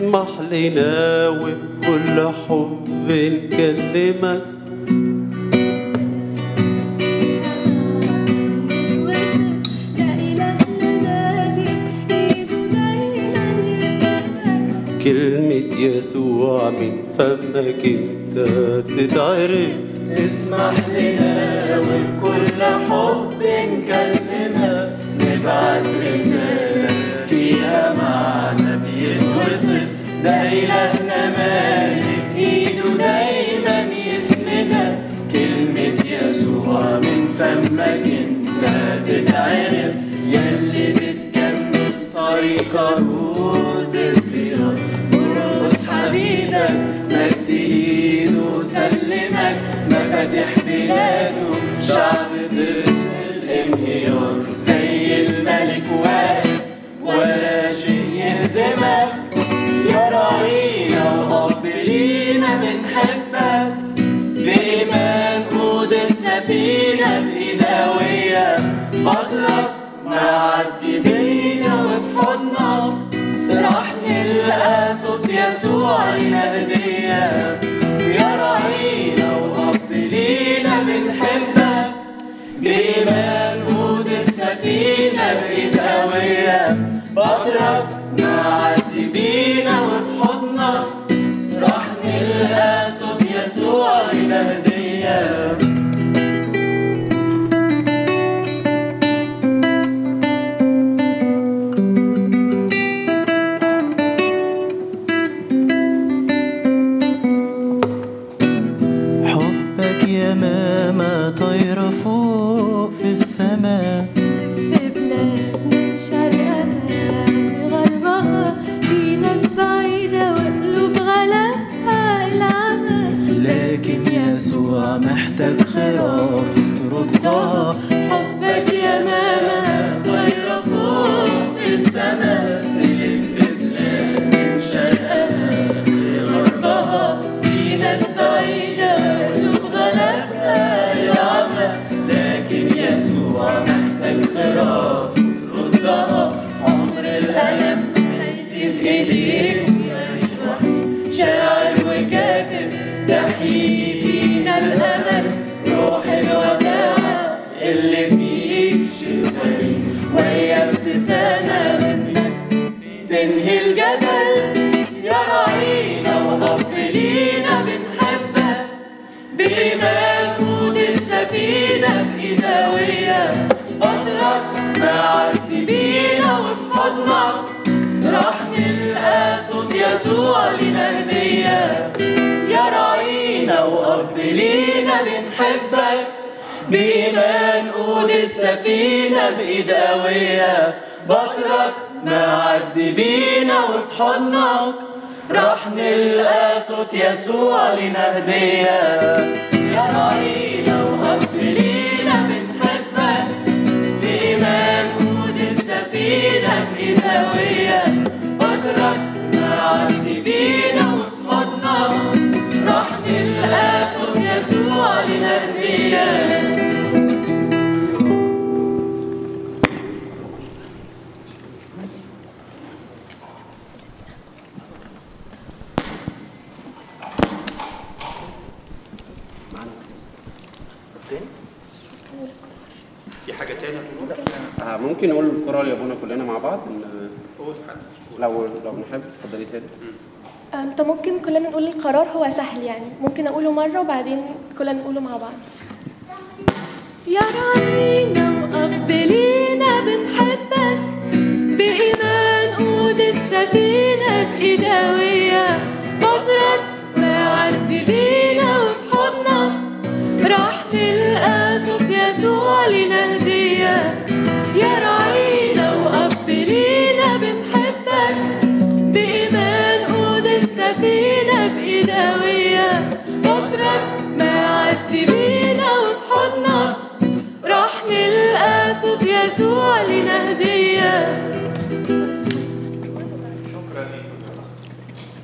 اسمح لنا وبكل حب نكلمك كلمة يسوع من فمك انت تتعرف اسمح لنا وبكل حب نكلمك نبعت رسالة فيها معنى بيتوصف ده إلهنا مالك إيده دايما يسندك كلمة يسوع من فمك انت تتعرف يلي بتكمل طريق روز الخيار ارقص حبيبك مد ايده سلمك مفاتيح بلاده شعب ضد الانهيار زي الملك واقف ولا شيء يهزمك يا راعينا واب لينا بنحبك بإيمان قود السفينة بإيد قوية بطرك معدي بينا وفي حضنك راح نلقى صوت يسوع لنا هدية يا راعينا وأب لينا بنحبك بإيمان قود السفينة بإيد قوية بطرك معدي بينا وفي حضنك راح نلقى صوت يسوع لنا هدية حبك يا ماما طايرة فوق في السماء في بلاد من شرقها غربها في ناس بعيدة وقلوب غلبها العمى لكن يسوع محتاج خراف تردها حبك يا ماما طايرة فوق في السماء تلف بلاد من شرقها لغربها في ناس بعيدة قلوب غلبها العمى لكن يسوع محتاج خراف تردها عمر الألم هيسيب إيديك ويعيش وحيد شاعر وكاتب تحيي فينا الأمل روح الوداع اللي فيك شيء غريب وهي ابتسامة منك تنهي الجدل يا راعينا وأب لينا بنحبك بإيمان قود السفينة بإيداوية قدرك معدي بينا وفي حضنك راح نلقى صوت يسوع لنا هدية يا راعينا وأب لينا بنحبك بإيمان قود السفينة بإيد قوية بطرك معدي بينا وفي حضنك راح نلقى صوت يسوع لنا هدية يا راعينا وأب لينا بنحبك بإيمان قود السفينة بإيد قوية بطرك معدي بينا وفي حضنك راح نلقى صوت يسوع لنا هدية في حاجة تانية آه ممكن نقول الكرة يا ابونا كلنا مع بعض إن لو لو نحب اتفضلي سيدي أم، طب ممكن كلنا نقول القرار هو سهل يعني ممكن اقوله مره وبعدين كلنا نقوله مع بعض يا راعينا وأب لينا بنحبك بإيمان قود السفينة بإيداوية بطرك معدي بينا وفي حضنك راح نلقى صوت يسوع لنا هدية يا راعينا وأب لينا بنحبك بإيمان قود السفينة بإيداوية بطرك معدي بينا وفي حضنك راح نلقى صوت يسوع لنا هدية شكرا ليكم